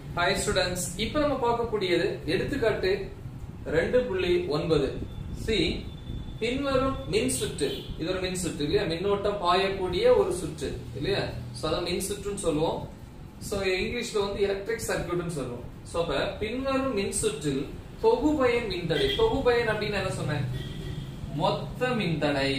hi students இப்போ நம்ம பார்க்கக்கூடியது எடுத்துக்காட்டு ரெண்டு புள்ளி ஒன்பது சி பின்வரும் மின் சுற்று இது ஒரு மின் சுற்று இல்லையா மின்னோட்டம் பாயக்கூடிய ஒரு சுற்று இல்லையா சோ அதான் மின் சுற்றுன்னு சொல்லுவோம் சோ இங்கிலீஷ்ல வந்து எலக்ட்ரிக் சர்க்யூட்னு சொல்லுவோம் சோ அப்ப பின்வரும் மின் சுற்றில் தொகுபயன் மின்தடை தொகுபயன் அப்படின்னு என்ன சொன்னேன் மொத்த மின்தடை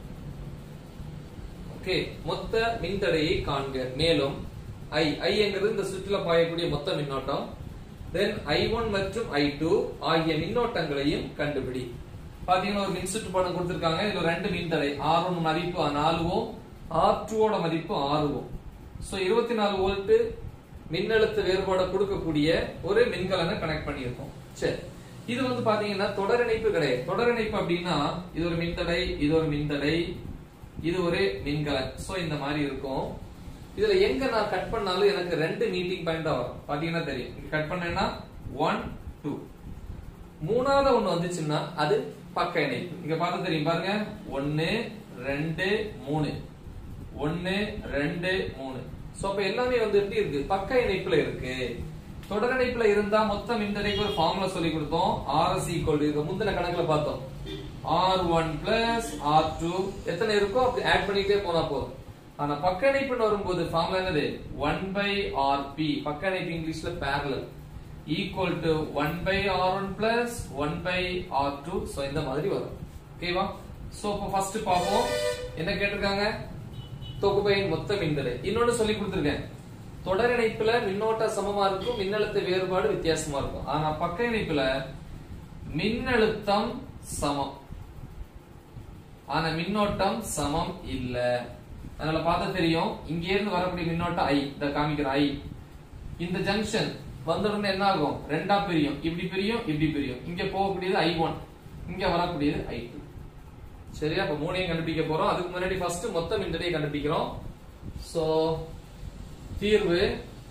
ஓகே மொத்த மின்தடையை காண்க மேலும் ஐ ஐ என்கிறது இந்த சுற்றுல பாயக்கூடிய மொத்த மின்னோட்டம் தென் ஐ ஒன் மற்றும் ஐ டூ ஆகிய மின்னோட்டங்களையும் கண்டுபிடி பாத்தீங்கன்னா ஒரு மின்சுற்று படம் கொடுத்திருக்காங்க இதுல ரெண்டு மின்தடை ஆர் ஒன் மதிப்பு நாலு ஓம் ஆர் டூவோட மதிப்பு ஆறு ஓம் சோ இருபத்தி நாலு வோல்ட் மின்னழுத்த வேறுபாடு கொடுக்கக்கூடிய ஒரு மின்கலனை கனெக்ட் பண்ணியிருக்கோம் சரி இது வந்து பாத்தீங்கன்னா தொடர் இணைப்பு கிடையாது தொடர் இணைப்பு அப்படின்னா இது ஒரு மின்தடை இது ஒரு மின்தடை இது ஒரு மின்கலன் சோ இந்த மாதிரி இருக்கும் இதுல எங்க நான் கட் பண்ணாலும் எனக்கு ரெண்டு மீட்டிங் பாயிண்ட் தான் வரும் பாத்தீங்கன்னா தெரியும் இங்க கட் பண்ணேன்னா ஒன் டூ மூணாவது ஒண்ணு வந்துச்சுன்னா அது பக்க இணைப்பு இங்க பார்த்தா தெரியும் பாருங்க ஒன்னு ரெண்டு மூணு ஒன்னு ரெண்டு மூணு சோ அப்ப எல்லாமே வந்து எப்படி இருக்கு பக்க இணைப்புல இருக்கு தொடர் இணைப்புல இருந்தா மொத்த மின்தடைக்கு ஒரு ஃபார்முலா சொல்லி கொடுத்தோம் ஆர்எஸ் ஈக்குவல் இருக்கு முந்தின கணக்குல பார்த்தோம் R one plus R two எத்தனை இருக்கோ அப்படி ஆட் பண்ணிட்டே போனா போதும் ஆனா பக்க இணைப்புன்னு வரும்போது ஃபார்முலா என்னது ஒன் பை ஆர் பி பக்க இணைப்பு இங்கிலீஷ்ல parallel equal to one by R one plus one by R two so இந்த மாதிரி வரும் ஓகேவா சோ இப்போ ஃபர்ஸ்ட் பார்ப்போம் என்ன கேட்டிருக்காங்க தொகுப்பையின் மொத்த மின்தடை இன்னொன்னு சொல்லி கொடுத்திருக்கேன் தொடர் இணைப்புல மின்னோட்ட சமமா இருக்கும் மின்னழுத்த வேறுபாடு வித்தியாசமா இருக்கும் ஆனா பக்க இணைப்புல மின்னழுத்தம் சமம் ஆனா மின்னோட்டம் சமம் இல்ல அதனால பார்த்தா தெரியும் இங்க இருந்து வரக்கூடிய மின்னோட்டம் ஐ இந்த காமிக்கிற ஐ இந்த ஜங்ஷன் வந்த உடனே என்ன ஆகும் ரெண்டா பிரியும் இப்படி பிரியும் இப்படி பிரியும் இங்க போகக்கூடியது ஐ ஒன் இங்க வரக்கூடியது ஐ டூ சரியா அப்ப மூணையும் கண்டுபிடிக்க போறோம் அதுக்கு முன்னாடி ஃபர்ஸ்ட் மொத்த மின்தடையை கண்டுபிடிக்கிறோம் சோ தீர்வு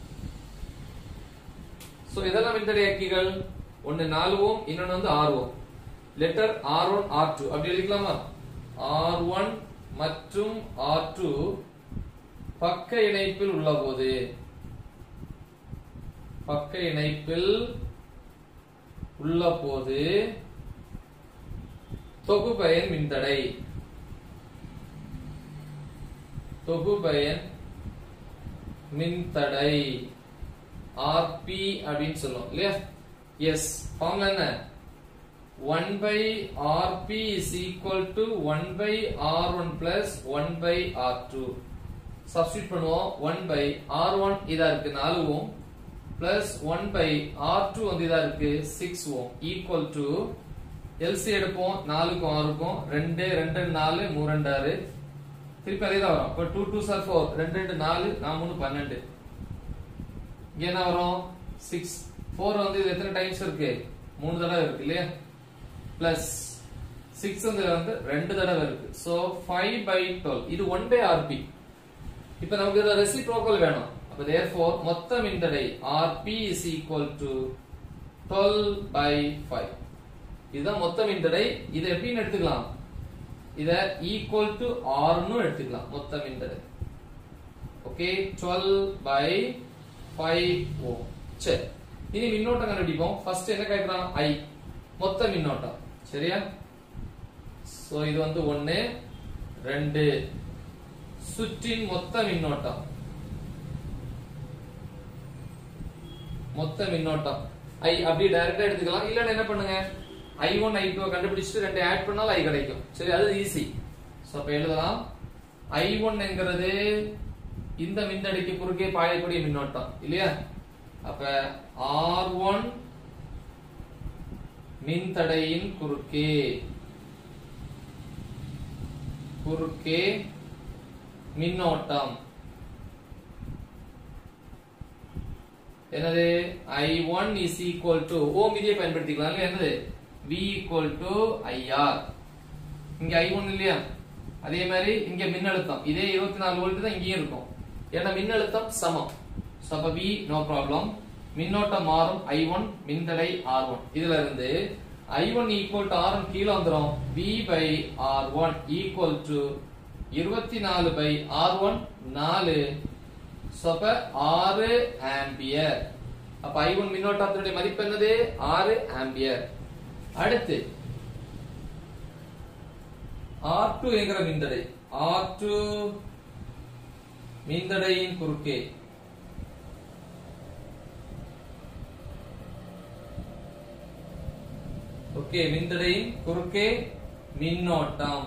சோ இதெல்லாம் மின்தடையாக்கிகள் ஒன்னு நாலு ஓம் இன்னொன்னு வந்து ஆறு ohm letter R one R two அப்படி எழுதிக்கலாமா ஆர் ஒன் மற்றும் ஆர் டூ பக்க இணைப்பில் உள்ள போது பக்க இணைப்பில் உள்ள போது தொகுபயன் மின்தடை தொகுபயன் மின்தடை ஆர்பி அப்படின்னு சொல்லுவோம் இல்லையா எஸ் ஃபார்முலா என்ன one by RP is equal to one by R one plus one by R two substitute பண்ணுவோம் ஒன் பை ஆர் ஒன் இதா இருக்கு நாலு ohm plus one by R two வந்து இதா இருக்கு six ohm equal to LC எடுப்போம் நாலுக்கும் ஆறுக்கும் ரெண்டு ரெண்டு நாலு மூணு ரெண்டு ஆறு திருப்பி அதே தான் வரும் இப்போ டூ டூ சார் ஃபோர் ரெண்டு ரெண்டு நாலு நான் மூணு பன்னெண்டு இங்க என்ன வரும் சிக்ஸ் ஃபோர் வந்து இது எத்தனை டைம்ஸ் இருக்கு மூணு தடவை இருக்கு இல்லையா பிளஸ் சிக்ஸ் வந்து இதுல வந்து ரெண்டு தடவை இருக்கு சோ ஃபைவ் பை டுவெல் இது ஒன் பை ஆர்பி இப்ப நமக்கு இதுல ரெசிப்ரோக்கல் வேணும் அப்ப தேர்ஃபோர் மொத்த மின்தடை RP is equal to twelve by five இதுதான் மொத்த மின்தடை இதை எப்படின்னு எடுத்துக்கலாம் இத ஈக்குவல் டு ஆர்னு எடுத்துக்கலாம் மொத்த மின்தடை okay twelve by five ohm சரி இனி மின்னோட்டம் கண்டுபிடிப்போம் ஃபர்ஸ்ட் என்ன கேட்கலாம் ஐ மொத்த மின்னோட்டம் சரியா சோ இது வந்து ஒன்னு ரெண்டு சுற்றின் மொத்த மின்னோட்டம் மொத்த மின்னோட்டம் ஐ அப்படி டைரக்டா எடுத்துக்கலாம் இல்லன்னா என்ன பண்ணுங்க ஐ ஒன் ஐ டூ கண்டுபிடிச்சிட்டு ரெண்டு ஆட் பண்ணாலும் ஐ கிடைக்கும் சரி அது ஈஸி சோ அப்ப எழுதலாம் ஐ ஒன் என்கிறது இந்த மின்தடைக்கு குறுக்கே பாயக்கூடிய மின்னோட்டம் இல்லையா அப்ப ஆர் ஒன் மின்தடையின் குறுக்கே குறுக்கே மின்னோட்டம் என்னது I one is equal to ohm இதையே பயன்படுத்திக்கலாம் இல்லையா என்னது V ஈக்குவல் டு ஐஆர் இங்க ஐ ஒன் இல்லையா அதே மாதிரி இங்க மின்னழுத்தம் இதே இருபத்தி நாலு வோல்ட் தான் இங்கேயும் இருக்கும் ஏன்னா மின்னழுத்தம் சமம் சோ அப்ப V நோ ப்ராப்ளம் மின்னோட்டம் மாறும் ஐ ஒன் மின்தடை ஆர் ஒன் இதுல இருந்து I one equal to R one கீழே வந்துடும் V by R one equal to இருபத்தி நாலு பை ஆர் ஒன் நாலு சோ அப்ப ஆறு ஆம்பியர் அப்ப I1 மின்னோட்டத்தினுடைய மதிப்பு என்னது 6 ஆம்பியர் அடுத்து R2 என்கிற மின்தடை R2 மின்தடையின் குறுக்கே ஓகே மின்தடையின் குறுக்கே மின்னோட்டம்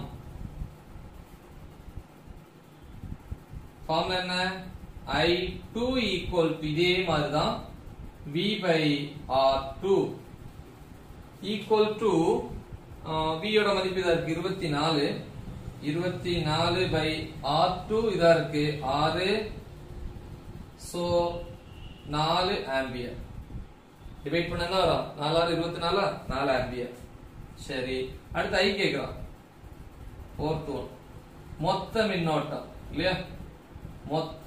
ஃபார்முலா என்ன I2 equal to இதே மாதிரி தான் V by R2 equal to uh, V யோட மதிப்பு இதா இருக்கு இருபத்தி நாலு இருபத்தி நாலு பை ஆர் டூ இதா இருக்கு ஆறு சோ நாலு ஆம்பியர் டிவைட் பண்ண என்ன வரும் நாலாறு இருபத்தி நாலா நாலு ஆம்பியர் சரி அடுத்து ஐ கேக்குறான் ஃபோர்த் ஒன் மொத்த மின்னோட்டம் இல்லையா மொத்த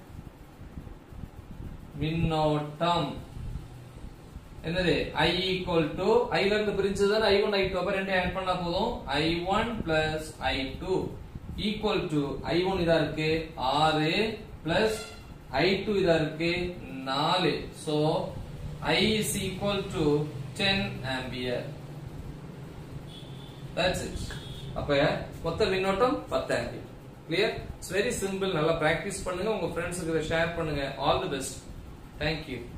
மின்னோட்டம் என்னது i ஈக்குவல் டு ஐல இருந்து பிரிஞ்சது ஐ ஒன் ஐ டூ அப்ப ரெண்டு ஆட் பண்ணா போதும் I one plus I two equal to I one இதா இருக்கு ஆறு பிளஸ் ஐ டூ இதா இருக்கு நாலு so I is equal to ten ampere that's it அப்ப மொத்த மின்னோட்டம் பத்து ampere clear it's very simple நல்லா பிராக்டிஸ் பண்ணுங்க உங்க ஃப்ரெண்ட்ஸுக்கு இதை ஷேர் பண்ணுங்க ஆல் தி பெஸ்ட் தேங்க்யூ